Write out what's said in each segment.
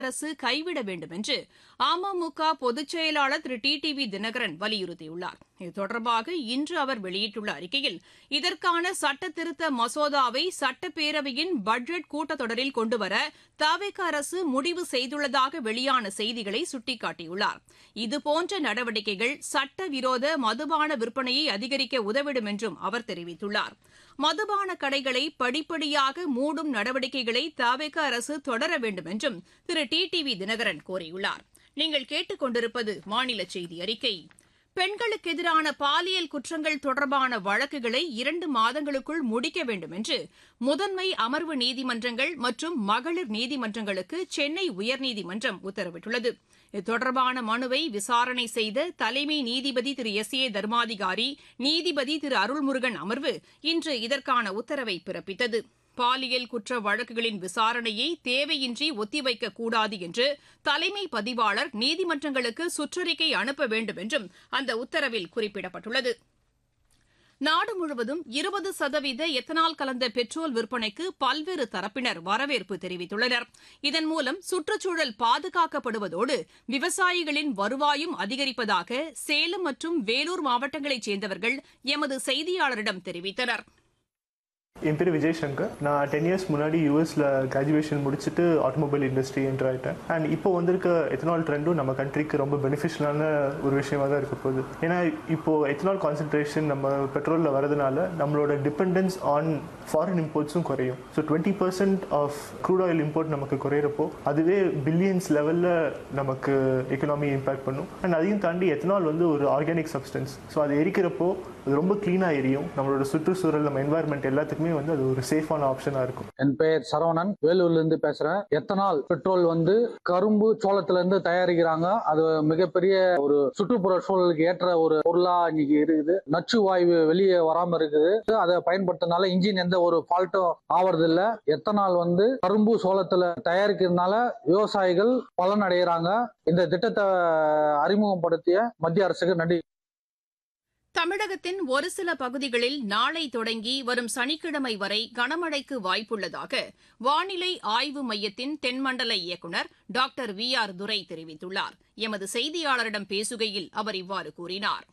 அரசு கைவிட வேண்டும் என்று அமமுக பொதுச் செயலாளர் Thiru T T V Dhinakaran வலியுறுத்தியுள்ளார் இது தொடர்பாக இன்று அவர் வெளியிட்டுள்ள அறிக்கையில் இதற்கான சட்ட திருத்த மசோதாவை சட்டப்பேரவையின் பட்ஜெட் கூட்டத்தொடரில் கொண்டுவர தவிக அரசு முடிவு செய்துள்ளதாக வெளியான செய்திகளை சுட்டிக்காட்டியுள்ளார் இதுபோன்ற நடவடிக்கைகள் சட்டவிரோத மதுபான விற்பனையை அதிகரிக்க உதவிடும் என்றும் அவர் தெரிவித்துள்ளார் மதுபான கடைகளை படிப்படியாக மூடும் நடவடிக்கைகளை தவிக அரசு தொடர வேண்டும் என்றும் Thiru T T V Dhinakaran கோரியுள்ளார் நீங்கள் கேட்டுக் கொண்டிருப்பது மாநில செய்தி அறிக்கை பெண்களுக்கு எதிரான பாலியல் குற்றங்கள் தொடர்பான வழக்குகளை இரண்டு மாதங்களுக்குள் முடிக்க வேண்டும் என்று முதன்மை அமர்வு நீதிமன்றங்கள் மற்றும் மகளிர் நீதிமன்றங்களுக்கு சென்னை உயர்நீதிமன்றம் உத்தரவிட்டுள்ளது இது தொடர்பான மனுவை விசாரணை செய்த தலைமை நீதிபதி திரு எஸ் ஏ தர்மாதிகாரி நீதிபதி திரு அருள்முருகன் அமர்வு இன்று இதற்கான உத்தரவை பிறப்பித்தது பாலியல் குற்ற வழக்குகளின் விசாரணையை தேவையின்றி ஒத்திவைக்க கூடாது என்று தலைமை பதிவாளர் நீதிமன்றங்களுக்கு சுற்றறிக்கை அனுப்ப வேண்டும் என்றும் அந்த உத்தரவில் குறிப்பிடப்பட்டுள்ளது நாடு முழுவதும் இருபது சதவீத எத்தனால் கலந்த பெட்ரோல் விற்பனைக்கு பல்வேறு தரப்பினர் வரவேற்பு தெரிவித்துள்ளனர் இதன் மூலம் சுற்றுச்சூழல் பாதுகாக்கப்படுவதோடு விவசாயிகளின் வருவாயும் அதிகரிப்பதாக சேலம் மற்றும் வேலூர் மாவட்டங்களைச் சேர்ந்தவர்கள் எமது செய்தியாளரிடம் தெரிவித்தனர் என் பேர் விஜய் சங்கர் நான் டென் இயர்ஸ் முன்னாடி யூஎஸில் கிராஜுவேஷன் முடிச்சுட்டு ஆட்டோமொபைல் இண்டஸ்ட்ரி என்டர் ஆகிட்டேன் அண்ட் இப்போ வந்திருக்க எத்தனால் ட்ரெண்டும் நம்ம கண்ட்ரிக்கு ரொம்ப பெனிஃபிஷியலான ஒரு விஷயமா தான் இருக்க போகுது ஏன்னா இப்போ எத்தனால் கான்சன்ட்ரேஷன் நம்ம பெட்ரோலில் வரதுனால நம்மளோட டிபெண்டன்ஸ் ஆன் ஃபாரின் இம்போர்ட்ஸும் குறையும் so twenty percent of crude oil import நமக்கு குறையிறப்போ அதுவே பில்லியன்ஸ் லெவலில் நமக்கு எக்கனாமி இம்பேக்ட் பண்ணும் அண்ட் அதையும் தாண்டி எத்தனால் வந்து ஒரு ஆர்கானிக் சப்ஸ்டன்ஸ் ஸோ அது எரிக்கிறப்போ அது ரொம்ப க்ளீனாக எரியும் நம்மளோட சுற்றுச்சூழல் நம்ம என்வாயர்மெண்ட் எல்லாத்துக்குமே வந்து அது ஒரு சேஃபான ஆப்ஷனாக இருக்கும் என் பெயர் சரவணன் வேலூர்ல இருந்து பேசுறேன் எத்தனால் பெட்ரோல் வந்து கரும்பு சோளத்துல இருந்து தயாரிக்கிறாங்க அது மிகப்பெரிய ஒரு சுற்றுப்புற சூழலுக்கு ஏற்ற ஒரு பொருளா இன்னைக்கு இருக்குது நச்சு வாயு வெளியே வராம இருக்குது அதை பயன்படுத்தினால இன்ஜின் எந்த ஒரு ஃபால்ட்டும் ஆவறது இல்ல எத்தனால் வந்து கரும்பு சோளத்துல தயாரிக்கிறதுனால விவசாயிகள் பலன் அடைகிறாங்க இந்த திட்டத்தை அறிமுகப்படுத்திய மத்திய அரசுக்கு நன்றி தமிழகத்தின் ஒரு சில பகுதிகளில் நாளை தொடங்கி வரும் சனிக்கிழமை வரை கனமழைக்கு வாய்ப்புள்ளதாக வானிலை ஆய்வு மையத்தின் தென்மண்டல இயக்குநர் டாக்டர் வி ஆர் துரை தெரிவித்துள்ளார் எமது செய்தியாளரிடம் பேசுகையில் அவர் இவ்வாறு கூறினார்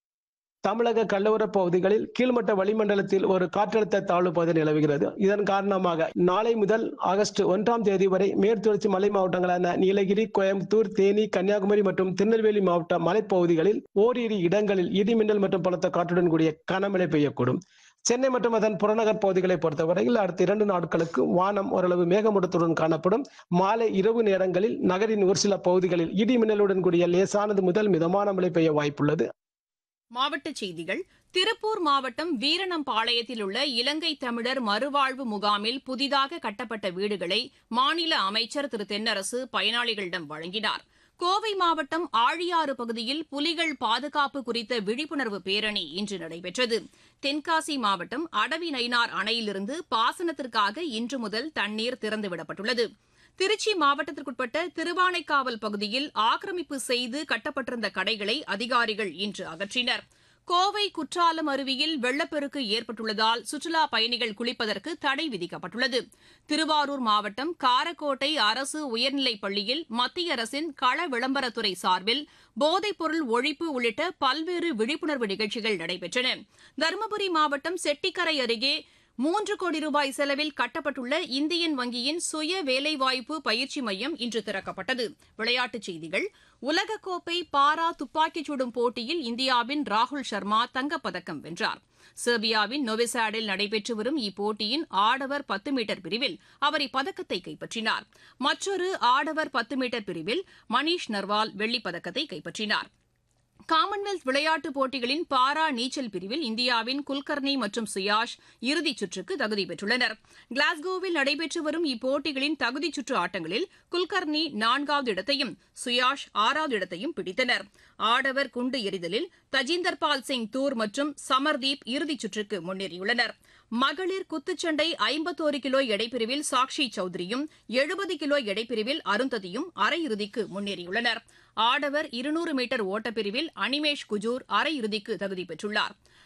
தமிழக கடலோரப் பகுதிகளில் கீழ்மட்ட வளிமண்டலத்தில் ஒரு காற்றழுத்த தாழ்வு பகுதி நிலவுகிறது இதன் காரணமாக நாளை முதல் ஆகஸ்ட் ஒன்றாம் தேதி வரை மேற்குத்தொடர்ச்சி மலை மாவட்டங்களான நீலகிரி கோயம்புத்தூர் தேனி கன்னியாகுமரி மற்றும் திருநெல்வேலி மாவட்ட மலைப்பகுதிகளில் ஓரிரு இடங்களில் இடிமின்னல் மற்றும் பலத்த காற்றுடன் கூடிய கனமழை பெய்யக்கூடும் சென்னை மற்றும் அதன் புறநகர் பகுதிகளை பொறுத்தவரையில் அடுத்த இரண்டு நாட்களுக்கு வானம் ஓரளவு மேகமூட்டத்துடன் காணப்படும் மாலை இரவு நேரங்களில் நகரின் ஒரு சில பகுதிகளில் இடி மின்னலுடன் கூடிய லேசானது முதல் மிதமான மழை பெய்ய வாய்ப்புள்ளது மாவட்டச் செய்திகள் திருப்பூர் மாவட்டம் வீரணம்பாளையத்தில் உள்ள இலங்கை தமிழர் மறுவாழ்வு முகாமில் புதிதாக கட்டப்பட்ட வீடுகளை மாநில அமைச்சர் திரு தென்னரசு பயனாளிகளிடம் வழங்கினார் கோவை மாவட்டம் ஆழியாறு பகுதியில் புலிகள் பாதுகாப்பு குறித்த விழிப்புணர்வு பேரணி இன்று நடைபெற்றது தென்காசி மாவட்டம் அடவி நயினார் அணையிலிருந்து பாசனத்திற்காக இன்று முதல் தண்ணீர் திறந்துவிடப்பட்டுள்ளது திருச்சி மாவட்டத்திற்குட்பட்ட திருவானைக்காவல் பகுதியில் ஆக்கிரமிப்பு செய்து கட்டப்பட்டிருந்த கடைகளை அதிகாரிகள் இன்று அகற்றினர் கோவை குற்றாலம் அருவியில் வெள்ளப்பெருக்கு ஏற்பட்டுள்ளதால் சுற்றுலா பயணிகள் குளிப்பதற்கு தடை விதிக்கப்பட்டுள்ளது திருவாரூர் மாவட்டம் காரக்கோட்டை அரசு உயர்நிலைப் பள்ளியில் மத்திய அரசின் கள விளம்பரத்துறை சார்பில் போதைப்பொருள் ஒழிப்பு உள்ளிட்ட பல்வேறு விழிப்புணர்வு நிகழ்ச்சிகள் நடைபெற்றன தருமபுரி மாவட்டம் செட்டிக்கரை அருகே மூன்று கோடி ரூபாய் செலவில் கட்டப்பட்டுள்ள இந்தியன் வங்கியின் சுய வேலைவாய்ப்பு பயிற்சி மையம் இன்று திறக்கப்பட்டது விளையாட்டுச் செய்திகள் உலகக்கோப்பை பாரா துப்பாக்கிச் சுடும் போட்டியில் இந்தியாவின் ராகுல் சர்மா தங்கப்பதக்கம் வென்றார் செர்பியாவின் நொவிசாடில் நடைபெற்று வரும் இப்போட்டியின் ஆடவர் பத்து மீட்டர் பிரிவில் அவர் இப்பதக்கத்தை கைப்பற்றினார் மற்றொரு ஆடவர் பத்து மீட்டர் பிரிவில் மணீஷ் நர்வால் வெள்ளிப்பதக்கத்தை கைப்பற்றினார் காமன்வெல்த் விளையாட்டுப் போட்டிகளின் பாரா நீச்சல் பிரிவில் இந்தியாவின் குல்கர்னி மற்றும் சுயாஷ் இறுதிச் சுற்றுக்கு தகுதி பெற்றுள்ளனர் கிளாஸ்கோவில் நடைபெற்று வரும் இப்போட்டிகளின் தகுதிச் சுற்று ஆட்டங்களில் குல்கர்னி நான்காவது இடத்தையும் சுயாஷ் ஆறாவது இடத்தையும் பிடித்தனர் ஆடவர் குண்டு எறிதலில் தஜிந்தர்பால் சிங் தூர் மற்றும் சமர்தீப் இறுதிச் சுற்றுக்கு முன்னேறியுள்ளனர் மகளிர் குத்துச்சண்டை ஐம்பத்தோரு கிலோ எடைப்பிரிவில் சாக்ஷி சௌத்ரியும் எழுபது கிலோ எடைப்பிரிவில் அருந்ததியும் அரையிறுதிக்கு முன்னேறியுள்ளனர் ஆடவர் இருநூறு மீட்டர் ஓட்டப்பிரிவில் அனிமேஷ் குஜூர் அரையிறுதிக்கு தகுதி பெற்றுள்ளார்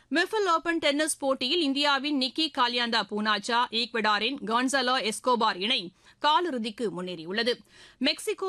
மிஃபில் ஓபன் டென்னிஸ் போட்டியில் இந்தியாவின் நிக்கி காலியாந்தா பூனாச்சா ஈக்வடாரின் கான்சலோ எஸ்கோபார் இணை காலிறுதிக்கு முன்னேறியுள்ளது மெக்சிகோ